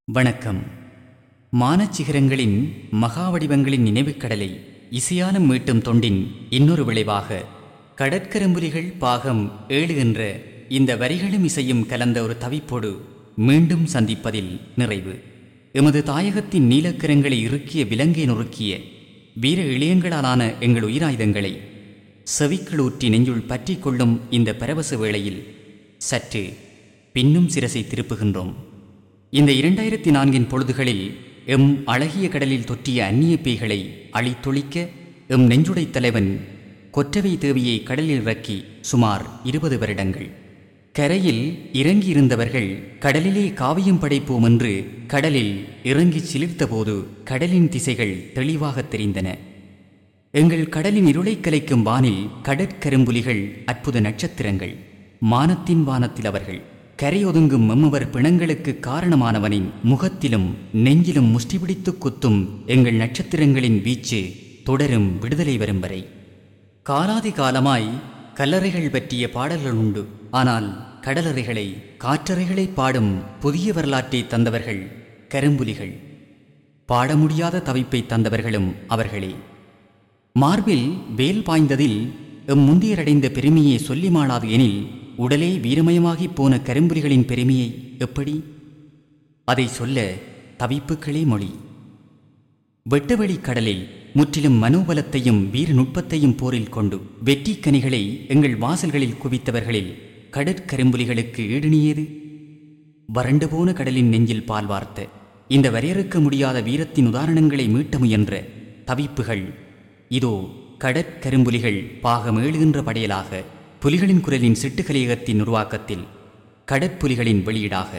வணக்கம் மானச்சிகரங்களின் மகாவடிவங்களின் நினைவுக் கடலை இசையாலும் மீட்டும் தொண்டின் இன்னொரு விளைவாக கடற்கரும்புலிகள் பாகம் ஏழு என்ற இந்த வரிகளும் இசையும் கலந்த ஒரு தவிப்போடு மீண்டும் சந்திப்பதில் நிறைவு எமது தாயகத்தின் நீலக்கரங்களை இறுக்கிய விலங்கை நொறுக்கிய வீர இளையங்களாலான எங்கள் உயிராயுதங்களை செவிக்களூற்றி நெஞ்சுள் பற்றி கொள்ளும் இந்த பரவச வேளையில் சற்று பின்னும் சிரசை திருப்புகின்றோம் இந்த இரண்டாயிரத்தி நான்கின் பொழுதுகளில் எம் அழகிய கடலில் தொற்றிய அந்நிய பேய்களை அழித்தொழிக்க எம் நெஞ்சுடை தலைவன் கொற்றவை தேவியை கடலில் இறக்கி சுமார் இருபது வருடங்கள் கரையில் இறங்கியிருந்தவர்கள் கடலிலே காவியம் படைப்போம் என்று கடலில் இறங்கிச் சிலிர்த்தபோது கடலின் திசைகள் தெளிவாகத் தெரிந்தன எங்கள் கடலின் இருளைக் கலைக்கும் வானில் கடற்கரும்புலிகள் அற்புத நட்சத்திரங்கள் மானத்தின் வானத்தில் அவர்கள் கரையொதுங்கும் மெம்முவர் பிணங்களுக்கு காரணமானவனின் முகத்திலும் நெஞ்சிலும் முஷ்டி பிடித்துக் குத்தும் எங்கள் நட்சத்திரங்களின் வீச்சு தொடரும் விடுதலை வரும் வரை காலாதி காலமாய் கல்லறைகள் பற்றிய பாடல்கள் உண்டு ஆனால் கடலறைகளை காற்றறைகளை பாடும் புதிய வரலாற்றை தந்தவர்கள் கரும்புலிகள் பாட முடியாத தவிப்பை தந்தவர்களும் அவர்களே மார்பில் வேல் பாய்ந்ததில் எம் முந்தியரடைந்த பெருமையை சொல்லி மாளாது எனில் உடலே வீரமயமாகிப் போன கரும்புலிகளின் பெருமையை எப்படி அதை சொல்ல தவிப்புக்களே மொழி வெட்டவெளி கடலில் முற்றிலும் மனோபலத்தையும் வீர நுட்பத்தையும் போரில் கொண்டு வெற்றி கனிகளை எங்கள் வாசல்களில் குவித்தவர்களில் கடற்கரும்புலிகளுக்கு ஈடுணியது வறண்டு போன கடலின் நெஞ்சில் பால் வார்த்த இந்த வரையறுக்க முடியாத வீரத்தின் உதாரணங்களை மீட்ட முயன்ற தவிப்புகள் இதோ கடற்கரும்புலிகள் பாகம் ஏழுகின்ற படையலாக புலிகளின் குரலின் சிட்டுக்கலியகத்தின் உருவாக்கத்தில் கடற்புலிகளின் வெளியீடாக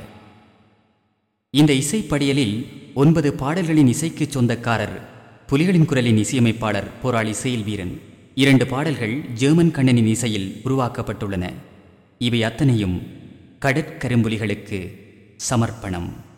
இந்த இசைப்படியலில் ஒன்பது பாடல்களின் இசைக்குச் சொந்தக்காரர் புலிகளின் குரலின் இசையமைப்பாளர் போராளி செயல் வீரன் இரண்டு பாடல்கள் ஜெர்மன் கண்ணனின் இசையில் உருவாக்கப்பட்டுள்ளன இவை அத்தனையும் கடற்கரும்புலிகளுக்கு சமர்ப்பணம்